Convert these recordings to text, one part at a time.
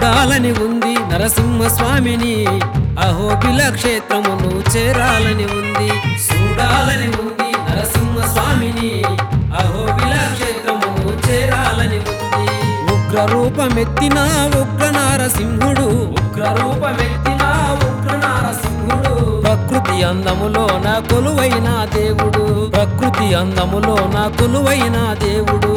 చూడాలని ఉంది నరసింహ స్వామిని అహోబిల క్షేత్రమును చేరాలని ఉంది చూడాలని ఉంది నరసింహ స్వామిని అహోబిల క్షేత్రమును చేరాలని ఉంది ఉగ్ర రూపమెత్తిన ఉగ్ర నారసింహుడు ఉగ్ర రూపమెత్తిన ఉగ్ర నారసింహుడు ప్రకృతి అందములో నా కొలువైన దేవుడు ప్రకృతి అందములో నా కొలువైన దేవుడు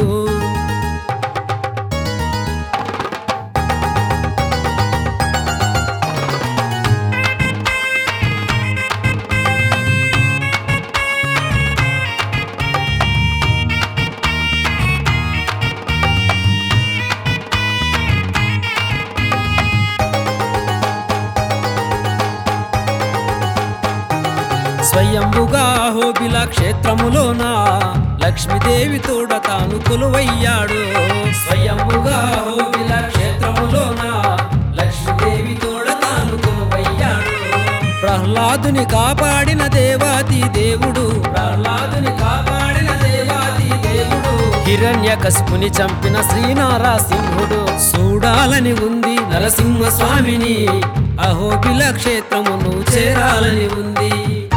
స్వయంభుగా హోబిల క్షేత్రములోన లక్ష్మీదేవి తోడ తాను కొలువయ్యాడు స్వయంభుగా హోబిల క్షేత్రములోన లక్ష్మీదేవి తోడ తాను కొలువయ్యాడు ప్రహ్లాదుని కాపాడిన దేవాది దేవుడు ప్రహ్లాదుని కాపాడిన దేవాది దేవుడు హిరణ్య కశిపుని చంపిన శ్రీనారాసింహుడు చూడాలని ఉంది నరసింహ స్వామిని అహోబిల క్షేత్రమును చేరాలని ఉంది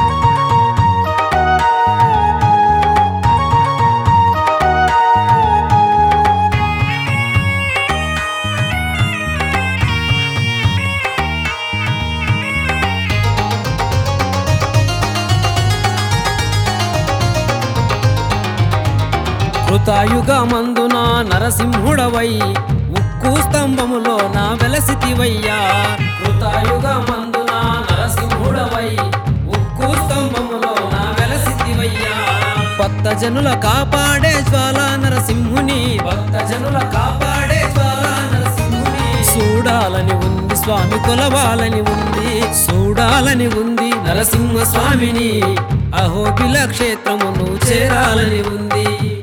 కృతాయుగమందున నరసింహుడవై ఉక్కు స్తంభములో నా వెలసితివయ్యా కృతాయుగమందున నరసింహుడవై ఉక్కు స్తంభములో నా వెలసితివయ్యా భక్త జనుల కాపాడే జ్వాల నరసింహుని భక్త జనుల కాపాడే జ్వాల నరసింహుని చూడాలని ఉంది స్వామి కొలవాలని ఉంది చూడాలని ఉంది నరసింహ స్వామిని అహోబిల క్షేత్రమును చేరాలని ఉంది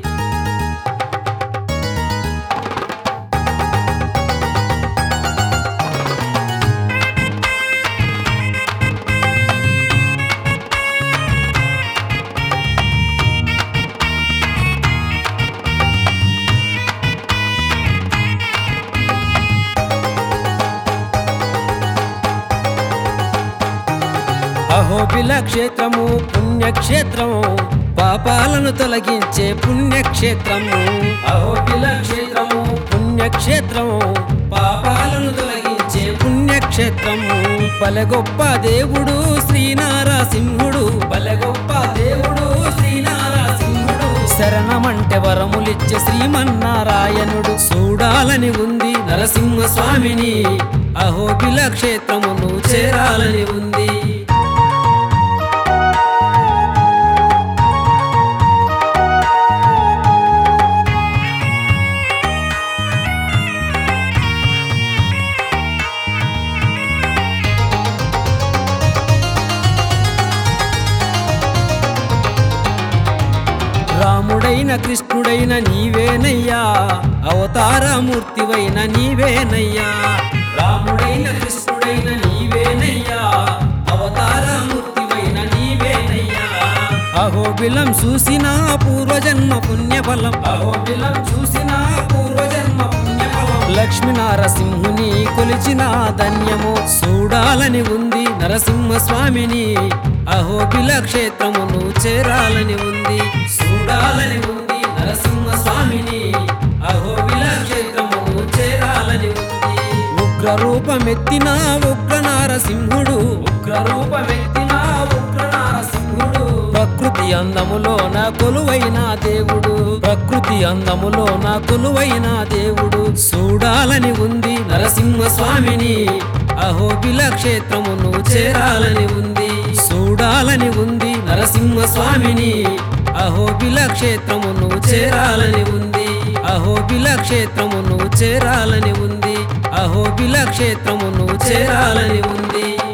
అహోబిల క్షేత్రము పుణ్యక్షేత్రము పాపాలను తొలగించే పుణ్యక్షేత్రము అహోబిల క్షేత్రము పుణ్యక్షేత్రము పాపాలను తొలగించే పుణ్యక్షేత్రము బల గొప్ప దేవుడు శ్రీనారాసింహుడు బల గొప్ప దేవుడు శ్రీనారాసింహుడు శరణమంటే వరములిచ్చే శ్రీమన్నారాయణుడు చూడాలని ఉంది నరసింహ స్వామిని అహోబిల క్షేత్రమును చేరాలని ఉంది రాముడైన కృష్ణుడైన నీవేనయ్యా అవతారమూర్తివైన నీవేనయ్యా రాముడైన కృష్ణుడైన నీవేనయ్యా అవతారమూర్తివైన నీవేనయ్యా అహోబిలం చూసిన పూర్వజన్మ పుణ్యఫలం అహోబిలం చూసిన పూర్వజన్మ పుణ్యఫలం లక్ష్మీ నారసింహుని కొలిచిన ధన్యము చూడాలని ఉంది నరసింహ స్వామిని అహోబిల క్షేత్రమును చేరాలని ఉంది చూడాలని ఉంది నరసింహ స్వామిని అహోబిల క్షేత్రమును చేరాలని ఉంది ఉగ్ర రూపమెత్తిన ఉగ్ర నారసింహుడు ఉగ్ర రూపమెత్తిన ఉగ్ర నారసింహుడు ప్రకృతి అందములో నా కొలువైన దేవుడు ప్రకృతి అందములో నా కొలువైన దేవుడు చూడాలని ఉంది నరసింహ స్వామిని అహోబిల క్షేత్రమును చేరాలని ఉంది చూడాలని ఉంది నరసింహ స్వామిని అహోబిల క్షేత్రమును చేరాలని ఉంది అహోబిల క్షేత్రమును చేరాలని ఉంది అహోబిల క్షేత్రమును చేరాలని ఉంది